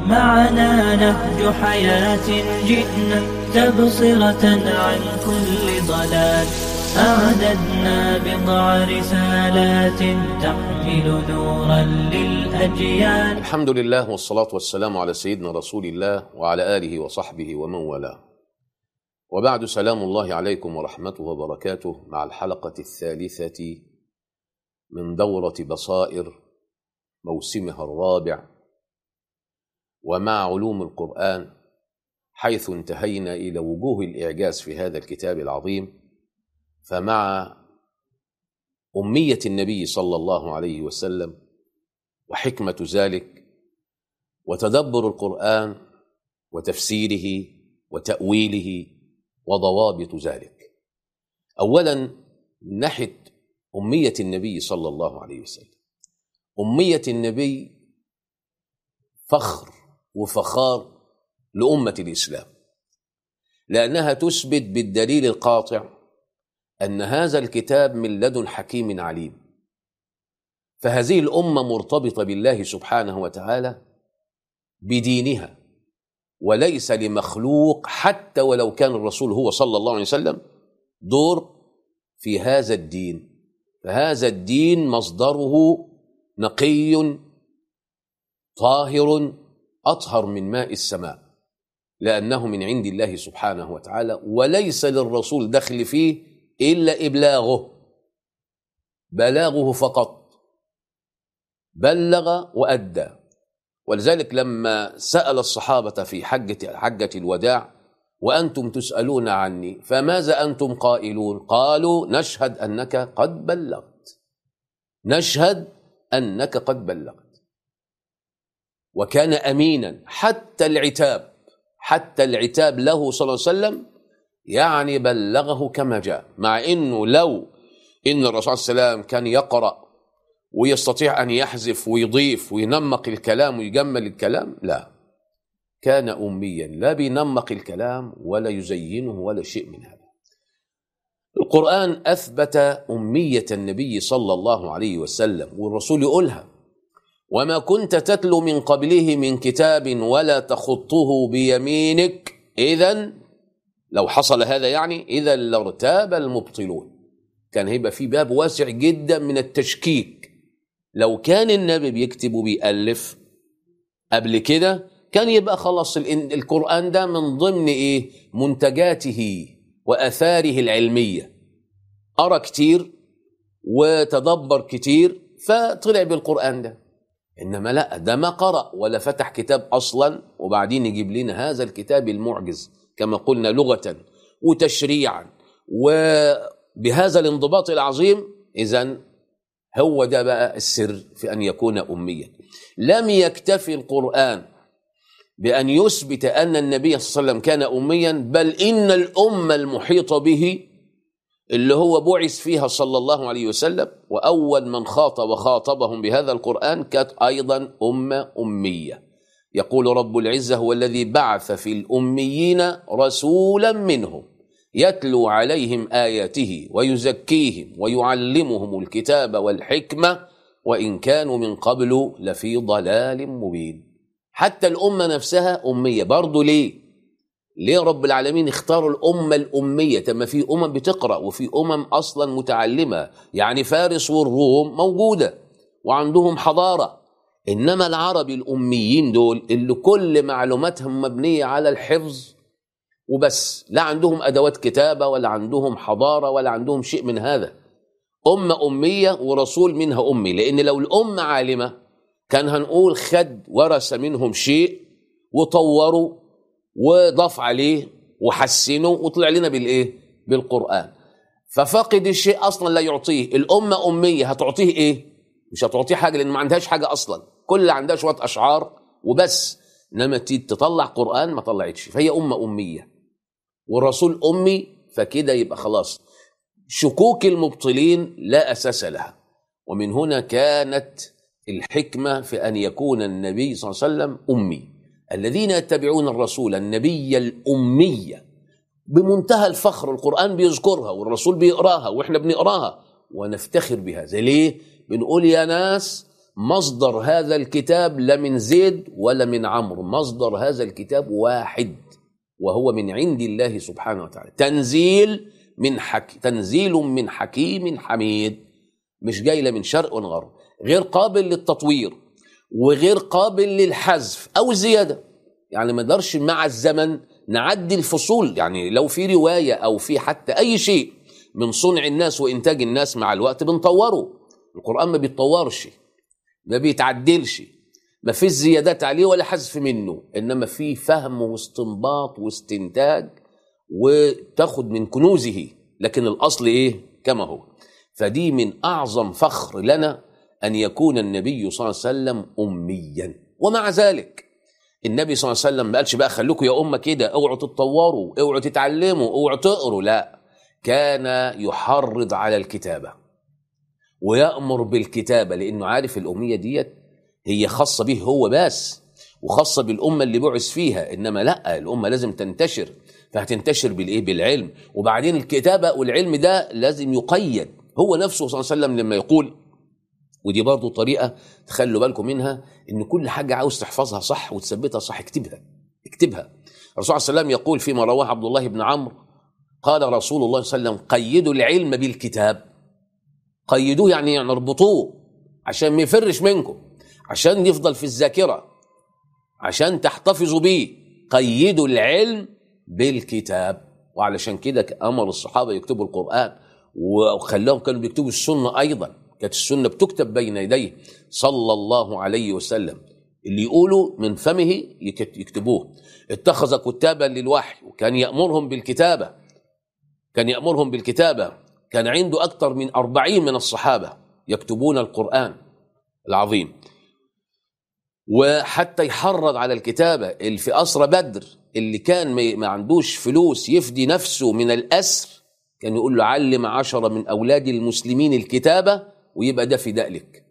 معنا نهج حياة جئنا تبصرة عن كل ضلال أعددنا بضع رسالات تحمل نورا للأجيال الحمد لله والصلاة والسلام على سيدنا رسول الله وعلى آله وصحبه ومن والاه وبعد سلام الله عليكم ورحمته وبركاته مع الحلقة الثالثة من دورة بصائر موسمها الرابع ومع علوم القرآن حيث انتهينا إلى وجوه الإعجاز في هذا الكتاب العظيم فمع أمية النبي صلى الله عليه وسلم وحكمة ذلك وتدبر القرآن وتفسيره وتأويله وضوابط ذلك أولا من ناحية أمية النبي صلى الله عليه وسلم أمية النبي فخر وفخار لأمة الإسلام لأنها تثبت بالدليل القاطع أن هذا الكتاب من لدن حكيم عليم فهذه الأمة مرتبطة بالله سبحانه وتعالى بدينها وليس لمخلوق حتى ولو كان الرسول هو صلى الله عليه وسلم دور في هذا الدين فهذا الدين مصدره نقي طاهر اطهر من ماء السماء لانه من عند الله سبحانه وتعالى وليس للرسول دخل فيه الا ابلاغه بلاغه فقط بلغ وادى ولذلك لما سال الصحابه في حجه حجه الوداع وانتم تسالون عني فماذا انتم قائلون قالوا نشهد انك قد بلغت نشهد انك قد بلغت وكان امينا حتى العتاب حتى العتاب له صلى الله عليه وسلم يعني بلغه كما جاء مع انه لو ان الرسول صلى الله عليه وسلم كان يقرا ويستطيع ان يحذف ويضيف وينمق الكلام ويجمل الكلام لا كان اميا لا بينمق الكلام ولا يزينه ولا شيء من هذا القران اثبت اميه النبي صلى الله عليه وسلم والرسول يقولها وما كنت تتلو من قبله من كتاب ولا تخطه بيمينك اذا لو حصل هذا يعني اذا لارتاب المبطلون كان هيبقى في باب واسع جدا من التشكيك لو كان النبي بيكتب وبيألف قبل كده كان يبقى خلاص القرآن ده من ضمن ايه منتجاته وآثاره العلمية قرأ كتير وتدبر كتير فطلع بالقرآن ده انما لا ده ما قرأ ولا فتح كتاب اصلا وبعدين يجيب لنا هذا الكتاب المعجز كما قلنا لغة وتشريعا وبهذا الانضباط العظيم اذا هو ده بقى السر في ان يكون اميا لم يكتفي القرآن بأن يثبت أن النبي صلى الله عليه وسلم كان أميا بل إن الأمة المحيطة به اللي هو بعث فيها صلى الله عليه وسلم وأول من خاطب وخاطبهم بهذا القرآن كانت أيضا أمة أمية يقول رب العزة هو الذي بعث في الأميين رسولا منهم يتلو عليهم آياته ويزكيهم ويعلمهم الكتاب والحكمة وإن كانوا من قبل لفي ضلال مبين حتى الأمة نفسها أمية برضو ليه ليه رب العالمين اختاروا الأمة الأمية ما في أمم بتقرأ وفي أمم أصلا متعلمة يعني فارس والروم موجودة وعندهم حضارة إنما العرب الأميين دول اللي كل معلوماتهم مبنية على الحفظ وبس لا عندهم أدوات كتابة ولا عندهم حضارة ولا عندهم شيء من هذا أمة أمية ورسول منها أمي لأن لو الأمة عالمة كان هنقول خد ورث منهم شيء وطوروا وضاف عليه وحسنوا وطلع لنا بالايه بالقران ففقد الشيء اصلا لا يعطيه الامه اميه هتعطيه ايه مش هتعطيه حاجه لان ما عندهاش حاجه اصلا كل اللي عندها شويه اشعار وبس انما تطلع قران ما طلعتش فهي امه اميه والرسول امي فكده يبقى خلاص شكوك المبطلين لا اساس لها ومن هنا كانت الحكمه في ان يكون النبي صلى الله عليه وسلم امي الذين يتبعون الرسول النبي الاميه بمنتهى الفخر القران بيذكرها والرسول بيقراها واحنا بنقراها ونفتخر بهذا ليه بنقول يا ناس مصدر هذا الكتاب لا من زيد ولا من عمرو مصدر هذا الكتاب واحد وهو من عند الله سبحانه وتعالى تنزيل من حك... تنزيل من حكيم حميد مش جاي لا من شرق ولا غرب غير قابل للتطوير وغير قابل للحذف او الزياده يعني ما نقدرش مع الزمن نعدي الفصول يعني لو في روايه او في حتى اي شيء من صنع الناس وانتاج الناس مع الوقت بنطوره القران ما بيتطورش ما بيتعدلش ما فيش زيادات عليه ولا حذف منه انما في فهم واستنباط واستنتاج وتاخد من كنوزه لكن الاصل ايه كما هو فدي من اعظم فخر لنا ان يكون النبي صلى الله عليه وسلم اميا ومع ذلك النبي صلى الله عليه وسلم ما قالش بقى خليكم يا امه كده اوعوا تتطوروا اوعوا تتعلموا اوعوا تقروا لا كان يحرض على الكتابه ويامر بالكتابه لانه عارف الاميه ديت هي خاصه به هو بس وخاصه بالامه اللي بعث فيها انما لا الامه لازم تنتشر فهتنتشر بالايه بالعلم وبعدين الكتابه والعلم ده لازم يقيد هو نفسه صلى الله عليه وسلم لما يقول ودي برضه طريقه تخلوا بالكم منها ان كل حاجه عاوز تحفظها صح وتثبتها صح اكتبها اكتبها الرسول صلى الله عليه وسلم يقول فيما رواه عبد الله بن عمرو قال رسول الله صلى الله عليه وسلم قيدوا العلم بالكتاب قيدوه يعني يعني اربطوه عشان ما يفرش منكم عشان يفضل في الذاكره عشان تحتفظوا بيه قيدوا العلم بالكتاب وعلشان كده امر الصحابه يكتبوا القران وخلاهم كانوا بيكتبوا السنه ايضا كانت السنه بتكتب بين يديه صلى الله عليه وسلم اللي يقولوا من فمه يكتبوه اتخذ كتابا للوحي وكان يامرهم بالكتابه كان يامرهم بالكتابه كان عنده اكثر من أربعين من الصحابه يكتبون القران العظيم وحتى يحرض على الكتابه اللي في اسرى بدر اللي كان ما عندوش فلوس يفدي نفسه من الاسر كان يقول له علم عشرة من اولاد المسلمين الكتابه ويبقى ده فداء لك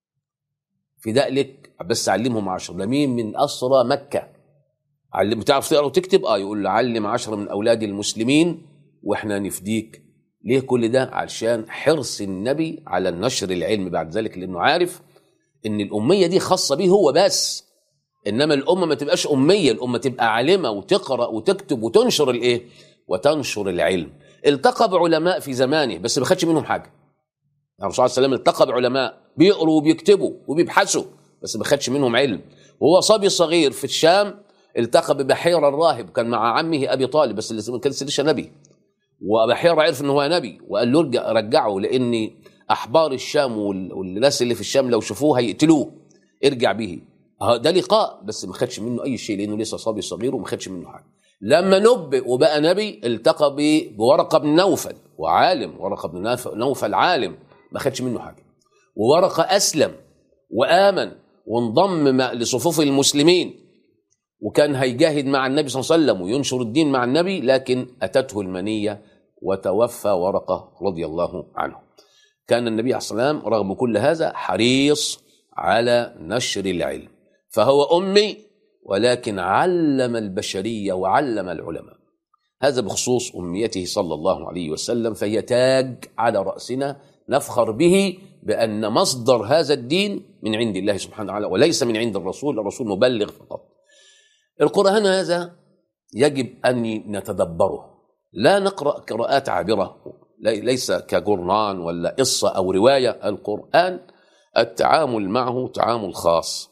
فداء لك بس علمهم عشرة ده مين من اسرى مكه علم بتعرف تقرا وتكتب اه يقول له علم عشرة من اولاد المسلمين واحنا نفديك ليه كل ده علشان حرص النبي على النشر العلم بعد ذلك لانه عارف ان الاميه دي خاصه به هو بس انما الامه ما تبقاش اميه الامه تبقى عالمه وتقرا وتكتب وتنشر الايه وتنشر العلم التقى بعلماء في زمانه بس ما خدش منهم حاجه الرسول صلى الله عليه وسلم التقى بعلماء بيقروا وبيكتبوا وبيبحثوا بس ما خدش منهم علم وهو صبي صغير في الشام التقى ببحيره الراهب كان مع عمه ابي طالب بس اللي ما كانش لسه نبي وبحيره عرف ان هو نبي وقال له ارجع رجعه لان احبار الشام والناس اللي في الشام لو شافوه هيقتلوه ارجع به ده لقاء بس ما خدش منه اي شيء لانه لسه صبي صغير وما خدش منه حاجه لما نبئ وبقى نبي التقى بورقه بن نوفل وعالم ورقه بن نوفل عالم ما خدش منه حاجه وورقه اسلم وامن وانضم لصفوف المسلمين وكان هيجاهد مع النبي صلى الله عليه وسلم وينشر الدين مع النبي لكن اتته المنيه وتوفى ورقه رضي الله عنه كان النبي عليه الصلاه والسلام رغم كل هذا حريص على نشر العلم فهو امي ولكن علم البشريه وعلم العلماء هذا بخصوص امنيته صلى الله عليه وسلم فهي تاج على راسنا نفخر به بان مصدر هذا الدين من عند الله سبحانه وتعالى وليس من عند الرسول الرسول مبلغ فقط القران هذا يجب ان نتدبره لا نقرا قراءات عابره ليس كجرنان ولا قصه او روايه القران التعامل معه تعامل خاص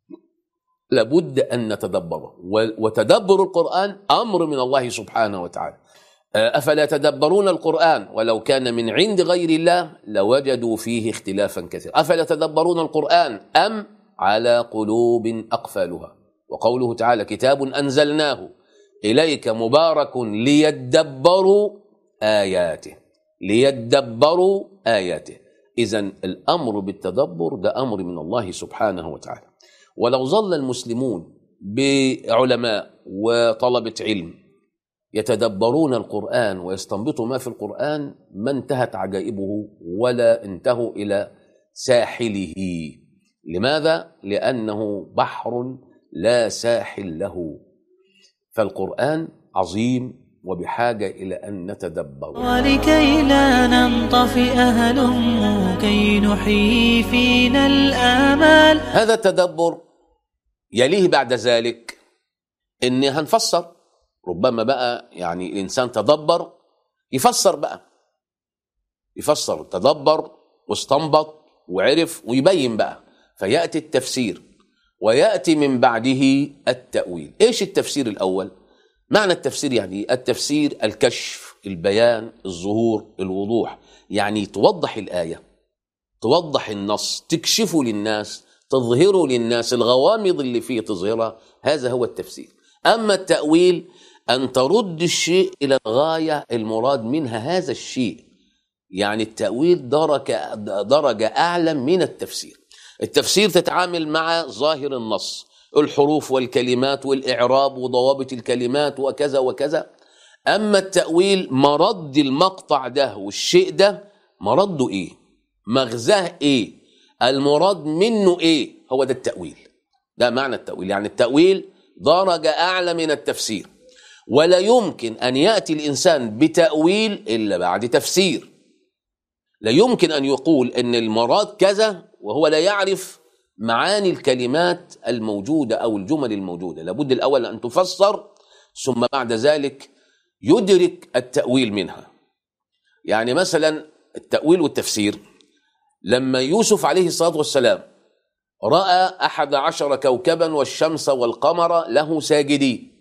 لابد ان نتدبره وتدبر القران امر من الله سبحانه وتعالى افلا يتدبرون القران ولو كان من عند غير الله لوجدوا فيه اختلافا كثيرا افلا يتدبرون القران ام على قلوب اقفالها وقوله تعالى كتاب انزلناه اليك مبارك ليدبروا اياته ليدبروا اياته اذا الامر بالتدبر ده امر من الله سبحانه وتعالى ولو ظل المسلمون بعلماء وطلبه علم يتدبرون القران ويستنبطوا ما في القران ما انتهت عجائبه ولا انتهوا الى ساحله لماذا لانه بحر لا ساحل له فالقران عظيم وبحاجة إلى أن نتدبر ولكي لا ننطفئ هلم كي نحيي فينا الآمال هذا التدبر يليه بعد ذلك ان هنفسر ربما بقى يعني الانسان تدبر يفسر بقى يفسر تدبر واستنبط وعرف ويبين بقى فياتي التفسير وياتي من بعده التاويل ايش التفسير الاول معنى التفسير يعني إيه؟ التفسير الكشف البيان الظهور الوضوح يعني توضح الايه توضح النص تكشفه للناس تظهره للناس الغوامض اللي فيه تظهرها هذا هو التفسير أما التأويل أن ترد الشيء إلى الغاية المراد منها هذا الشيء يعني التأويل درجة, درجة أعلى من التفسير التفسير تتعامل مع ظاهر النص الحروف والكلمات والإعراب وضوابط الكلمات وكذا وكذا أما التأويل مرد المقطع ده والشيء ده مرده إيه مغزاه إيه المراد منه ايه هو ده التأويل ده معنى التأويل يعني التأويل درجة أعلى من التفسير ولا يمكن أن يأتي الإنسان بتأويل إلا بعد تفسير لا يمكن أن يقول أن المراد كذا وهو لا يعرف معاني الكلمات الموجودة أو الجمل الموجودة لابد الأول أن تفسر ثم بعد ذلك يدرك التأويل منها يعني مثلا التأويل والتفسير لما يوسف عليه الصلاة والسلام رأى أحد عشر كوكبا والشمس والقمر له ساجدين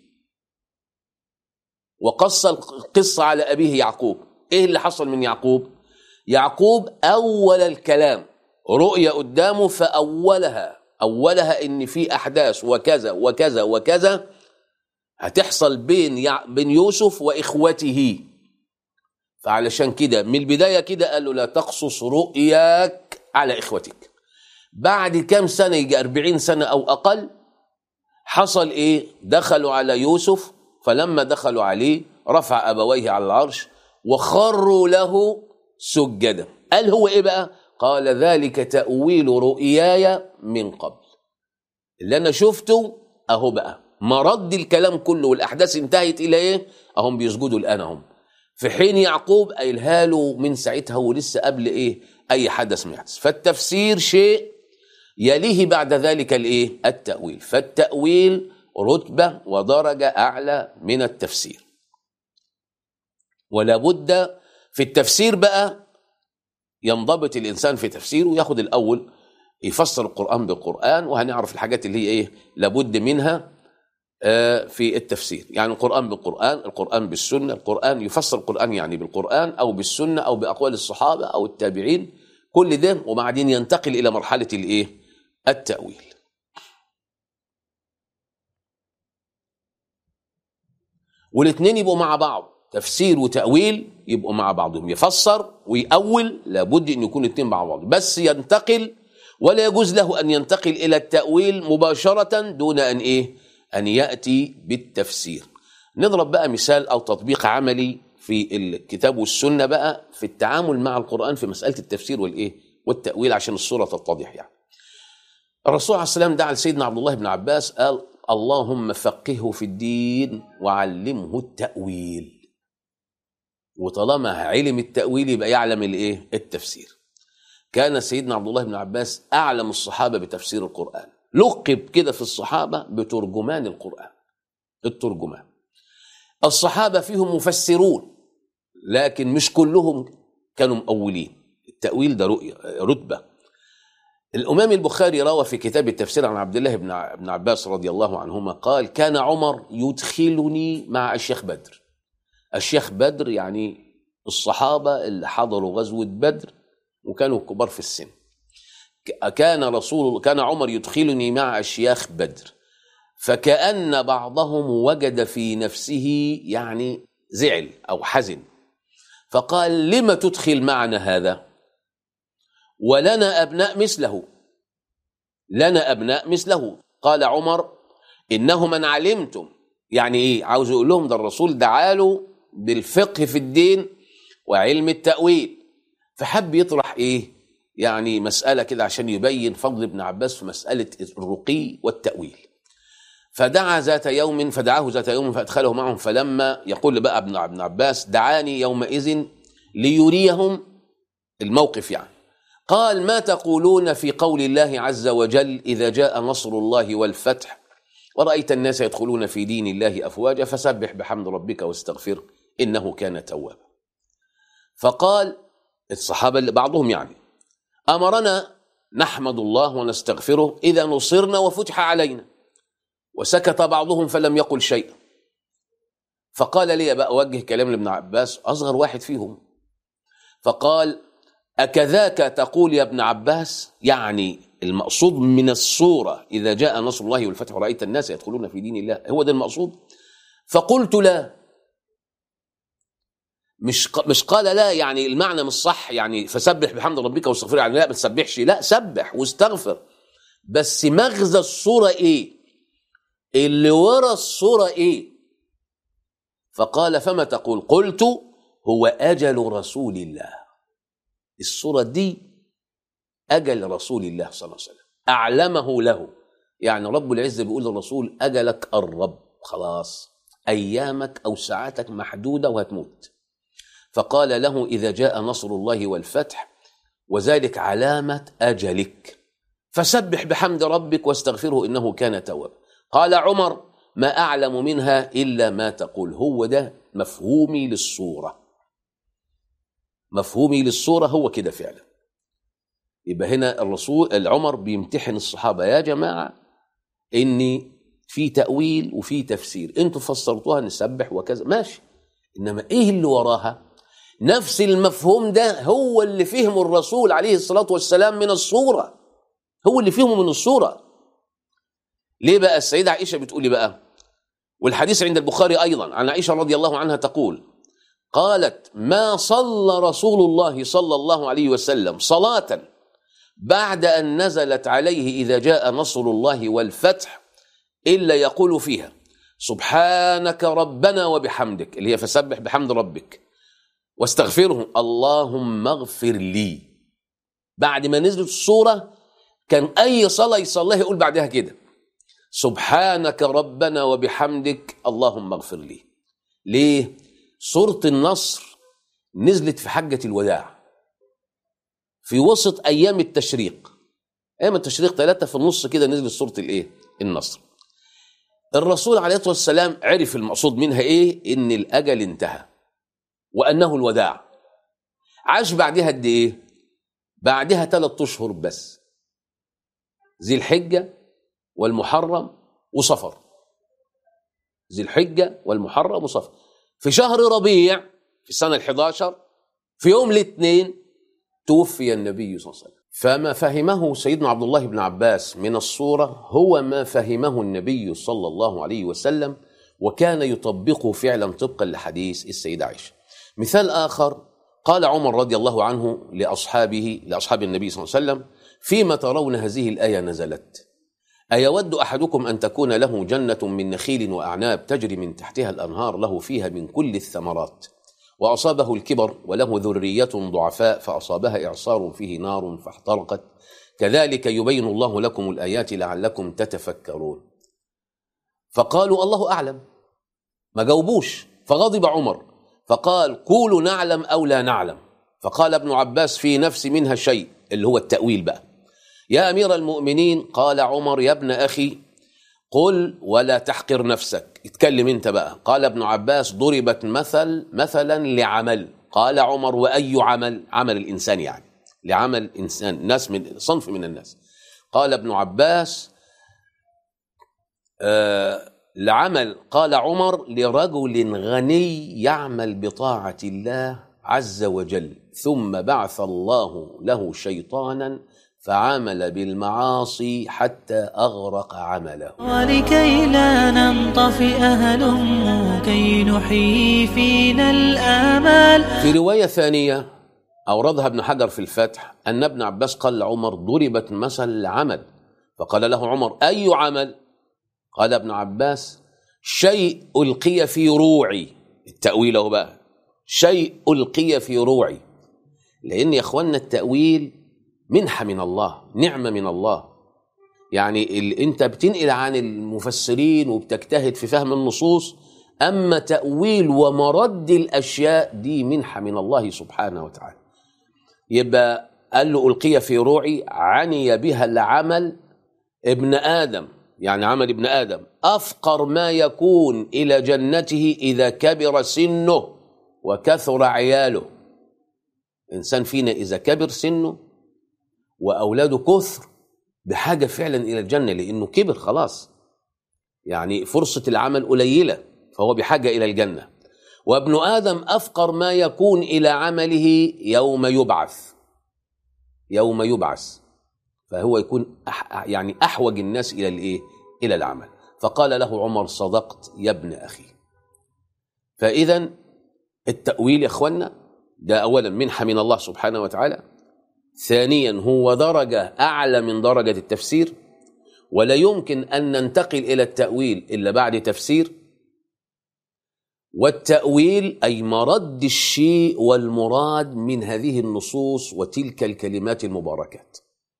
وقص القصة على أبيه يعقوب إيه اللي حصل من يعقوب يعقوب أول الكلام رؤية قدامه فأولها أولها إن في أحداث وكذا وكذا وكذا هتحصل بين يع... بين يوسف وإخوته فعلشان كده من البداية كده قال له لا تقصص رؤياك على إخوتك بعد كام سنة يجي أربعين سنة أو أقل حصل إيه دخلوا على يوسف فلما دخلوا عليه رفع أبويه على العرش وخروا له سجدا قال هو إيه بقى قال ذلك تأويل رؤياي من قبل اللي أنا شفته أهو بقى مرد الكلام كله والأحداث انتهت إلى إيه أهم بيسجدوا الآن هم في حين يعقوب قايلها له من ساعتها ولسه قبل ايه اي حدث ما يحدث فالتفسير شيء يليه بعد ذلك الايه التاويل فالتاويل رتبه ودرجه اعلى من التفسير ولا بد في التفسير بقى ينضبط الانسان في تفسيره وياخد الاول يفسر القران بالقران وهنعرف الحاجات اللي هي ايه لابد منها في التفسير يعني القرآن بالقرآن القرآن بالسنة القرآن يفسر القرآن يعني بالقرآن أو بالسنة أو بأقوال الصحابة أو التابعين كل ده وبعدين ينتقل إلى مرحلة الإيه التأويل والاثنين يبقوا مع بعض تفسير وتأويل يبقوا مع بعضهم يفسر ويأول لابد أن يكون الاثنين مع بعض بس ينتقل ولا يجوز له أن ينتقل إلى التأويل مباشرة دون أن إيه أن يأتي بالتفسير نضرب بقى مثال أو تطبيق عملي في الكتاب والسنة بقى في التعامل مع القرآن في مسألة التفسير والإيه والتأويل عشان الصورة تتضح يعني الرسول عليه السلام دعا لسيدنا عبد الله بن عباس قال اللهم فقهه في الدين وعلمه التأويل وطالما علم التأويل يبقى يعلم الإيه التفسير كان سيدنا عبد الله بن عباس أعلم الصحابة بتفسير القرآن لقب كده في الصحابة بترجمان القرآن الترجمان الصحابة فيهم مفسرون لكن مش كلهم كانوا مؤولين التأويل ده رؤية رتبة الإمام البخاري روى في كتاب التفسير عن عبد الله بن عباس رضي الله عنهما قال كان عمر يدخلني مع الشيخ بدر الشيخ بدر يعني الصحابة اللي حضروا غزوة بدر وكانوا كبار في السن كان رسول كان عمر يدخلني مع أشياخ بدر فكأن بعضهم وجد في نفسه يعني زعل أو حزن فقال لم تدخل معنا هذا ولنا أبناء مثله لنا أبناء مثله قال عمر إنه من علمتم يعني إيه عاوز يقول لهم ده الرسول دعاله بالفقه في الدين وعلم التأويل فحب يطرح إيه يعني مسألة كده عشان يبين فضل ابن عباس في مسألة الرقي والتأويل فدعا ذات يوم فدعاه ذات يوم فادخله معهم فلما يقول بقى ابن ابن عباس دعاني يومئذ ليريهم الموقف يعني قال ما تقولون في قول الله عز وجل اذا جاء نصر الله والفتح ورأيت الناس يدخلون في دين الله أفواجا فسبح بحمد ربك واستغفره إنه كان توابا فقال الصحابة اللي بعضهم يعني أمرنا نحمد الله ونستغفره إذا نصرنا وفتح علينا وسكت بعضهم فلم يقل شيئا فقال لي بقى أوجه كلام لابن عباس أصغر واحد فيهم فقال أكذاك تقول يا ابن عباس يعني المقصود من الصورة إذا جاء نصر الله والفتح ورأيت الناس يدخلون في دين الله هو ده المقصود فقلت لا مش مش قال لا يعني المعنى مش صح يعني فسبح بحمد ربك واستغفر يعني لا ما تسبحش لا سبح واستغفر بس مغزى الصورة ايه اللي ورا الصورة ايه فقال فما تقول قلت هو أجل رسول الله الصورة دي أجل رسول الله صلى الله عليه وسلم أعلمه له يعني رب العزة بيقول للرسول أجلك قرب خلاص أيامك أو ساعاتك محدودة وهتموت فقال له إذا جاء نصر الله والفتح وذلك علامة أجلك فسبح بحمد ربك واستغفره إنه كان توابا قال عمر ما أعلم منها إلا ما تقول هو ده مفهومي للصورة مفهومي للصورة هو كده فعلا يبقى هنا الرسول العمر بيمتحن الصحابة يا جماعة إني في تأويل وفي تفسير انتوا فسرتوها نسبح وكذا ماشي إنما إيه اللي وراها نفس المفهوم ده هو اللي فهمه الرسول عليه الصلاة والسلام من الصورة هو اللي فهمه من الصورة ليه بقى السيدة عائشة بتقولي بقى والحديث عند البخاري أيضا عن عائشة رضي الله عنها تقول قالت ما صلى رسول الله صلى الله عليه وسلم صلاة بعد أن نزلت عليه إذا جاء نصر الله والفتح إلا يقول فيها سبحانك ربنا وبحمدك اللي هي فسبح بحمد ربك واستغفره اللهم اغفر لي بعد ما نزلت الصورة كان أي صلاة يصليها يقول بعدها كده سبحانك ربنا وبحمدك اللهم اغفر لي ليه سورة النصر نزلت في حجة الوداع في وسط أيام التشريق أيام التشريق ثلاثة في النص كده نزلت سورة الإيه النصر الرسول عليه الصلاة والسلام عرف المقصود منها إيه إن الأجل انتهى وأنه الوداع عاش بعدها قد إيه بعدها ثلاث أشهر بس ذي الحجة والمحرم وصفر ذي الحجة والمحرم وصفر في شهر ربيع في السنة الحداشر في يوم الاثنين توفي النبي صلى الله عليه وسلم فما فهمه سيدنا عبد الله بن عباس من الصورة هو ما فهمه النبي صلى الله عليه وسلم وكان يطبقه فعلا طبقا لحديث السيدة عائشة مثال آخر قال عمر رضي الله عنه لأصحابه لأصحاب النبي صلى الله عليه وسلم فيما ترون هذه الآية نزلت أيود أحدكم أن تكون له جنة من نخيل وأعناب تجري من تحتها الأنهار له فيها من كل الثمرات وأصابه الكبر وله ذرية ضعفاء فأصابها إعصار فيه نار فاحترقت كذلك يبين الله لكم الآيات لعلكم تتفكرون فقالوا الله أعلم ما جاوبوش فغضب عمر فقال قولوا نعلم أو لا نعلم فقال ابن عباس في نفس منها شيء اللي هو التأويل بقى يا أمير المؤمنين قال عمر يا ابن أخي قل ولا تحقر نفسك اتكلم انت بقى قال ابن عباس ضربت مثل مثلا لعمل قال عمر وأي عمل عمل الإنسان يعني لعمل إنسان ناس من صنف من الناس قال ابن عباس آه لعمل قال عمر لرجل غني يعمل بطاعة الله عز وجل ثم بعث الله له شيطانا فعمل بالمعاصي حتى أغرق عمله ولكي لا ننطفئ هلم كي نحيي فينا الآمال في رواية ثانية أوردها ابن حجر في الفتح أن ابن عباس قال لعمر ضربت مثل العمل فقال له عمر أي عمل قال ابن عباس شيء ألقي في روعي التأويل هو بقى شيء ألقي في روعي لأن يا أخوانا التأويل منحة من الله نعمة من الله يعني ال... انت بتنقل عن المفسرين وبتجتهد في فهم النصوص اما تاويل ومرد الاشياء دي منحه من الله سبحانه وتعالى يبقى قال له القي في روعي عني بها العمل ابن ادم يعني عمل ابن ادم افقر ما يكون الى جنته اذا كبر سنه وكثر عياله انسان فينا اذا كبر سنه واولاده كثر بحاجه فعلا الى الجنه لانه كبر خلاص يعني فرصه العمل قليله فهو بحاجه الى الجنه وابن ادم افقر ما يكون الى عمله يوم يبعث يوم يبعث فهو يكون أح يعني احوج الناس الى الايه الى العمل فقال له عمر صدقت يا ابن اخي فاذا التاويل يا اخوانا ده اولا منحه من الله سبحانه وتعالى ثانيا هو درجه اعلى من درجه التفسير ولا يمكن ان ننتقل الى التاويل الا بعد تفسير والتاويل اي مرد الشيء والمراد من هذه النصوص وتلك الكلمات المباركات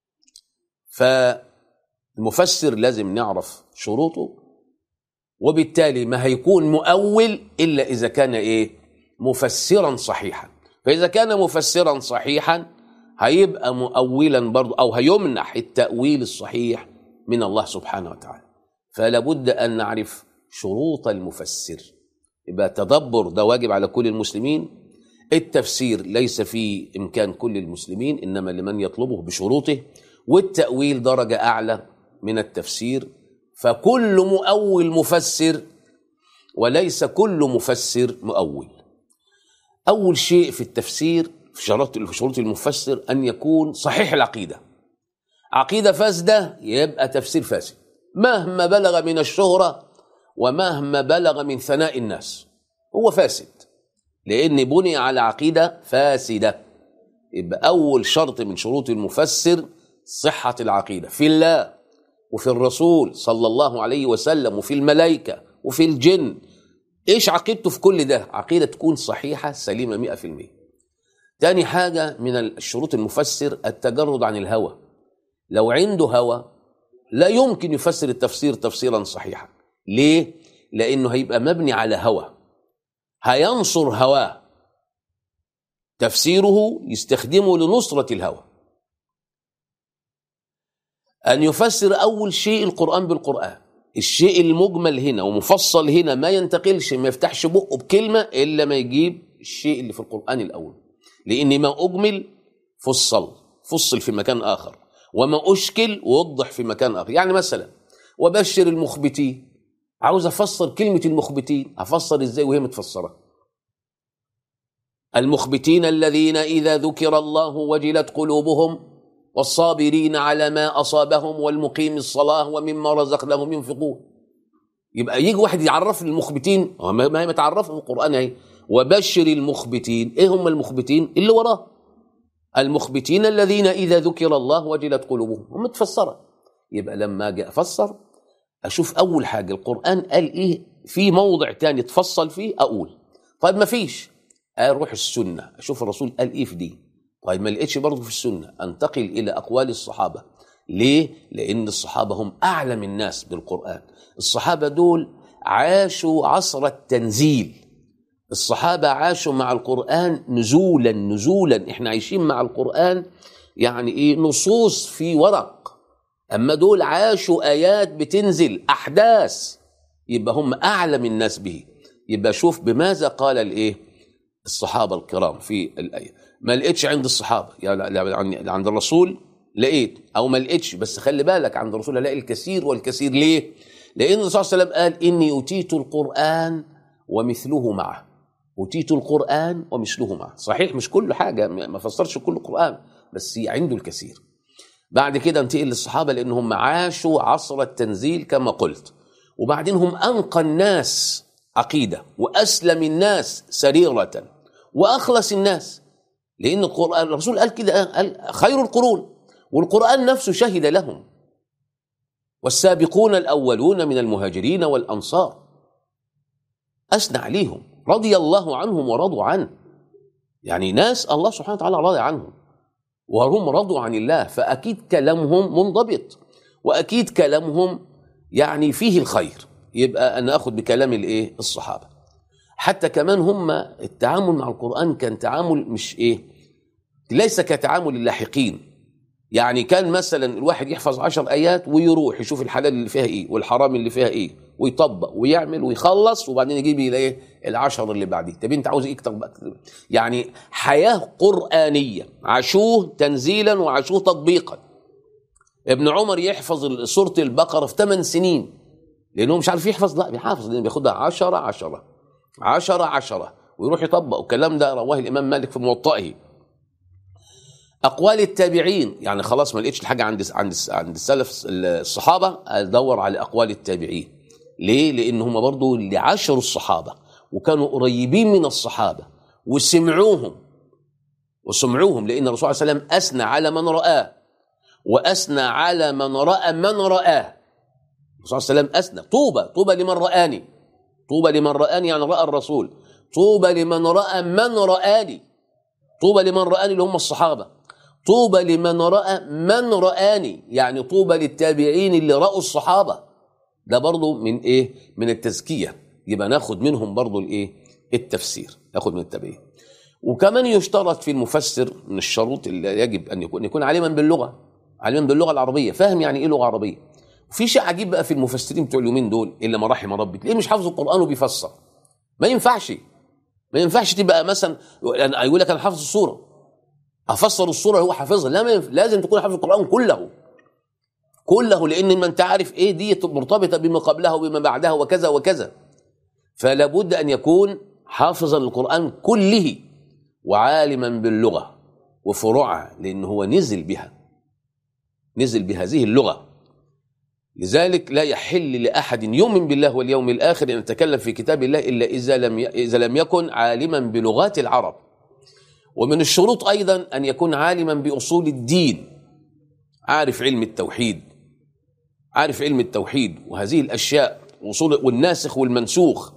فالمفسر لازم نعرف شروطه وبالتالي ما هيكون مؤول الا اذا كان ايه مفسرا صحيحا فاذا كان مفسرا صحيحا هيبقى مؤولا برضه او هيمنح التاويل الصحيح من الله سبحانه وتعالى فلا بد ان نعرف شروط المفسر يبقى تدبر ده واجب على كل المسلمين التفسير ليس في امكان كل المسلمين انما لمن يطلبه بشروطه والتاويل درجه اعلى من التفسير فكل مؤول مفسر وليس كل مفسر مؤول اول شيء في التفسير في شروط في شروط المفسر ان يكون صحيح العقيده عقيده فاسده يبقى تفسير فاسد مهما بلغ من الشهره ومهما بلغ من ثناء الناس هو فاسد لان بني على عقيده فاسده يبقى اول شرط من شروط المفسر صحه العقيده في الله وفي الرسول صلى الله عليه وسلم وفي الملائكه وفي الجن ايش عقيدته في كل ده عقيده تكون صحيحه سليمه 100% تاني حاجه من الشروط المفسر التجرد عن الهوى لو عنده هوى لا يمكن يفسر التفسير تفسيرا صحيحا ليه لانه هيبقى مبني على هوى هينصر هواه تفسيره يستخدمه لنصره الهوى ان يفسر اول شيء القران بالقران الشيء المجمل هنا ومفصل هنا ما ينتقلش ما يفتحش بقه بكلمه الا ما يجيب الشيء اللي في القران الاول لان ما اجمل فصل فصل في مكان اخر وما اشكل ووضح في مكان اخر يعني مثلا وبشر المخبتين عاوز افسر كلمه المخبتين افسر ازاي وهي متفسره المخبتين الذين اذا ذكر الله وجلت قلوبهم والصابرين على ما اصابهم والمقيم الصلاه ومما رزقناهم ينفقون يبقى يجي واحد يعرف المخبتين ما هي متعرفه في القران اهي وبشر المخبتين ايه هم المخبتين اللي وراه المخبتين الذين اذا ذكر الله وجلت قلوبهم هم متفسره يبقى لما اجي افسر اشوف اول حاجه القران قال ايه في موضع تاني تفصل فيه اقول طيب ما فيش اروح السنه اشوف الرسول قال ايه في دي طيب ما لقيتش برضه في السنه انتقل الى اقوال الصحابه ليه لان الصحابه هم اعلم الناس بالقران الصحابه دول عاشوا عصر التنزيل الصحابه عاشوا مع القران نزولا نزولا احنا عايشين مع القران يعني ايه نصوص في ورق اما دول عاشوا ايات بتنزل احداث يبقى هم اعلم الناس به يبقى شوف بماذا قال الايه الصحابه الكرام في الايه ما لقيتش عند الصحابه يعني عند الرسول لقيت او ما لقيتش بس خلي بالك عند الرسول الاقي الكثير والكثير ليه لان الرسول صلى الله عليه وسلم قال اني اوتيت القران ومثله معه اوتيت القران ومثله معه صحيح مش كل حاجه ما فسرش كل القران بس عنده الكثير بعد كده انتقل للصحابة لأنهم عاشوا عصر التنزيل كما قلت وبعدين هم أنقى الناس عقيدة وأسلم الناس سريرة وأخلص الناس لأن القرآن الرسول قال كده قال خير القرون والقرآن نفسه شهد لهم والسابقون الأولون من المهاجرين والأنصار أثنى عليهم رضي الله عنهم ورضوا عنه يعني ناس الله سبحانه وتعالى راضي عنهم وهم رضوا عن الله فأكيد كلامهم منضبط واكيد كلامهم يعني فيه الخير يبقى انا اخذ بكلام الايه الصحابه حتى كمان هم التعامل مع القران كان تعامل مش ايه ليس كتعامل اللاحقين يعني كان مثلا الواحد يحفظ عشر ايات ويروح يشوف الحلال اللي فيها ايه والحرام اللي فيها ايه ويطبق ويعمل ويخلص وبعدين يجيب الى ايه العشر اللي بعديه طب انت عاوز ايه اكتر بقى يعني حياه قرانيه عاشوه تنزيلا وعاشوه تطبيقا ابن عمر يحفظ سوره البقره في ثمان سنين لانه مش عارف يحفظ لا بيحافظ لانه بياخدها عشرة عشرة عشرة عشرة ويروح يطبق والكلام ده رواه الامام مالك في موطئه اقوال التابعين يعني خلاص ما لقيتش الحاجه عند عند عند السلف الصحابه ادور على اقوال التابعين ليه لان هم برضو اللي عاشروا الصحابه وكانوا قريبين من الصحابه وسمعوهم وسمعوهم لان الرسول صلى الله عليه وسلم اثنى على من راه واثنى على من راى من راه الرسول صلى الله عليه وسلم اثنى طوبى طوبى لمن رآني طوبى لمن رآني يعني رأى الرسول طوبى لمن رأى من رآني طوبى لمن رآني اللي هم الصحابة طوبى لمن رأى من رآني يعني طوبى للتابعين اللي رأوا الصحابة ده برضو من ايه من التزكية يبقى ناخد منهم برضو الايه التفسير ناخد من التابعين وكمان يشترط في المفسر من الشروط اللي يجب ان يكون يكون عالما باللغه عالما باللغه العربيه فاهم يعني ايه لغه عربيه في شيء عجيب بقى في المفسرين بتوع اليومين دول الا ما رحم ربي تلاقيه مش حافظ القران وبيفسر ما ينفعش ما ينفعش تبقى مثلا يقول لك انا حافظ السوره افسر السوره هو حافظها لا ما ينف... لازم تكون حافظ القران كله كله لان ما انت عارف ايه دي مرتبطه بما قبلها وبما بعدها وكذا وكذا فلا بد ان يكون حافظا للقران كله وعالما باللغه وفروعها لان هو نزل بها نزل بهذه اللغه لذلك لا يحل لاحد يؤمن بالله واليوم الاخر ان يتكلم في كتاب الله الا اذا لم اذا لم يكن عالما بلغات العرب ومن الشروط ايضا ان يكون عالما باصول الدين عارف علم التوحيد عارف علم التوحيد وهذه الاشياء وصول والناسخ والمنسوخ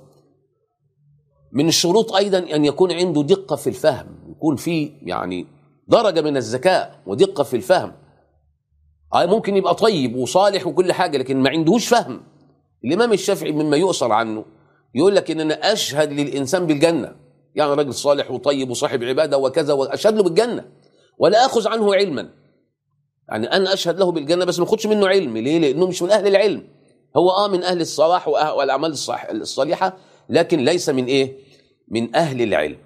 من الشروط ايضا ان يكون عنده دقه في الفهم يكون في يعني درجه من الذكاء ودقه في الفهم آه ممكن يبقى طيب وصالح وكل حاجه لكن ما عندهوش فهم الامام الشافعي مما يؤثر عنه يقول لك ان انا اشهد للانسان بالجنه يعني راجل صالح وطيب وصاحب عباده وكذا واشهد له بالجنه ولا اخذ عنه علما يعني انا اشهد له بالجنه بس ما اخدش منه علم ليه لانه مش من اهل العلم هو اه من اهل الصلاح والاعمال الصالحه لكن ليس من ايه من اهل العلم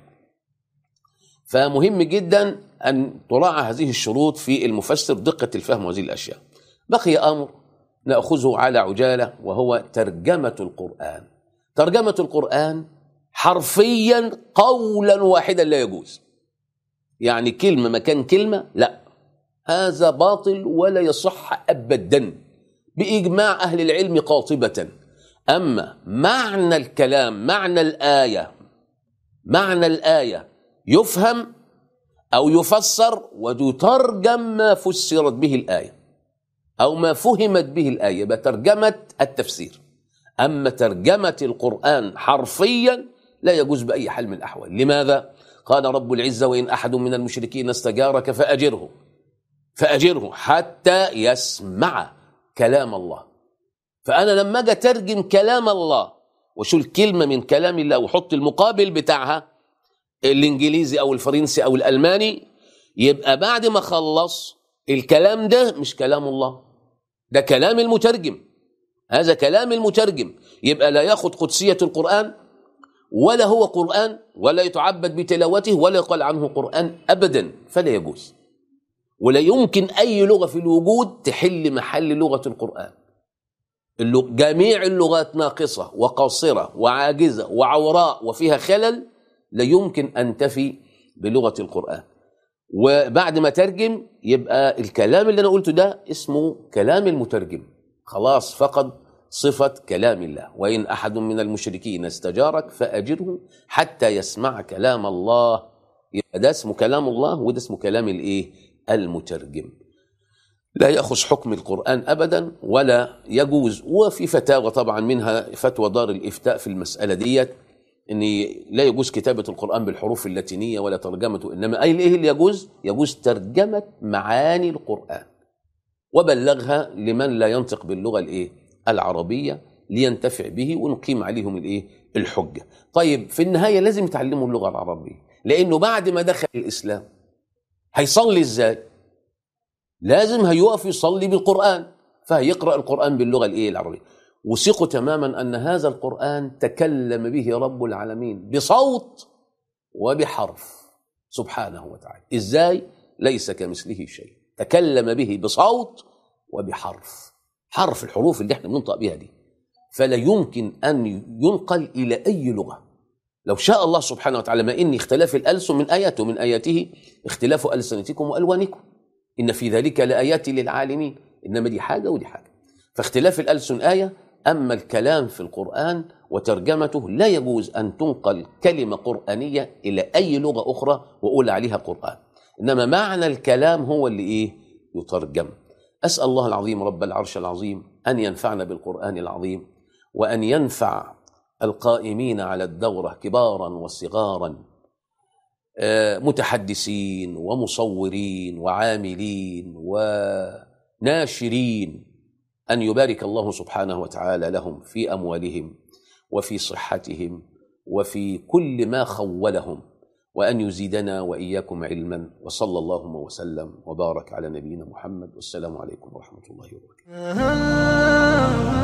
فمهم جدا ان تراعى هذه الشروط في المفسر دقه الفهم وهذه الاشياء بقي امر ناخذه على عجاله وهو ترجمه القران ترجمه القران حرفيا قولا واحدا لا يجوز يعني كلمه مكان كلمه لا هذا باطل ولا يصح ابدا باجماع اهل العلم قاطبه اما معنى الكلام معنى الايه معنى الايه يفهم او يفسر وتترجم ما فسرت به الايه او ما فهمت به الايه بترجمه التفسير اما ترجمه القران حرفيا لا يجوز باي حال من الاحوال لماذا قال رب العزه وان احد من المشركين استجارك فاجره فاجره حتى يسمع كلام الله فانا لما اجي اترجم كلام الله واشيل كلمه من كلام الله واحط المقابل بتاعها الانجليزي او الفرنسي او الالماني يبقى بعد ما خلص الكلام ده مش كلام الله ده كلام المترجم هذا كلام المترجم يبقى لا ياخذ قدسيه القران ولا هو قران ولا يتعبد بتلاوته ولا يقال عنه قران ابدا فلا يجوز ولا يمكن اي لغه في الوجود تحل محل لغه القران جميع اللغات ناقصه وقاصره وعاجزه وعوراء وفيها خلل لا يمكن ان تفي بلغه القران وبعد ما ترجم يبقى الكلام اللي انا قلته ده اسمه كلام المترجم خلاص فقد صفه كلام الله وان احد من المشركين استجارك فاجره حتى يسمع كلام الله يبقى ده اسمه كلام الله وده اسمه كلام الايه المترجم لا ياخذ حكم القران ابدا ولا يجوز وفي فتاوى طبعا منها فتوى دار الافتاء في المساله ديت ان لا يجوز كتابه القران بالحروف اللاتينيه ولا ترجمته انما اي ايه اللي يجوز يجوز ترجمه معاني القران وبلغها لمن لا ينطق باللغة الإيه؟ العربية لينتفع به ونقيم عليهم الإيه؟ الحجة طيب في النهاية لازم يتعلموا اللغة العربية لأنه بعد ما دخل الإسلام هيصلي إزاي لازم هيقف يصلي بالقرآن فهيقرأ القرآن باللغة الإيه العربية وثقوا تماما أن هذا القرآن تكلم به رب العالمين بصوت وبحرف سبحانه وتعالى إزاي ليس كمثله شيء تكلم به بصوت وبحرف حرف الحروف اللي احنا بننطق بها دي فلا يمكن أن ينقل إلى أي لغة لو شاء الله سبحانه وتعالى ما إن اختلاف الألسن من آياته من آياته اختلاف ألسنتكم وألوانكم إن في ذلك لآيات للعالمين إنما دي حاجة ودي حاجة فاختلاف الألسن آية أما الكلام في القرآن وترجمته لا يجوز أن تنقل كلمة قرآنية إلى أي لغة أخرى وأقول عليها قرآن إنما معنى الكلام هو اللي إيه يترجم أسأل الله العظيم رب العرش العظيم أن ينفعنا بالقرآن العظيم وأن ينفع القائمين على الدورة كبارا وصغارا آه، متحدثين ومصورين وعاملين وناشرين أن يبارك الله سبحانه وتعالى لهم في أموالهم وفي صحتهم وفي كل ما خولهم وأن يزيدنا وإياكم علما وصلى اللهم وسلم وبارك على نبينا محمد والسلام عليكم ورحمة الله وبركاته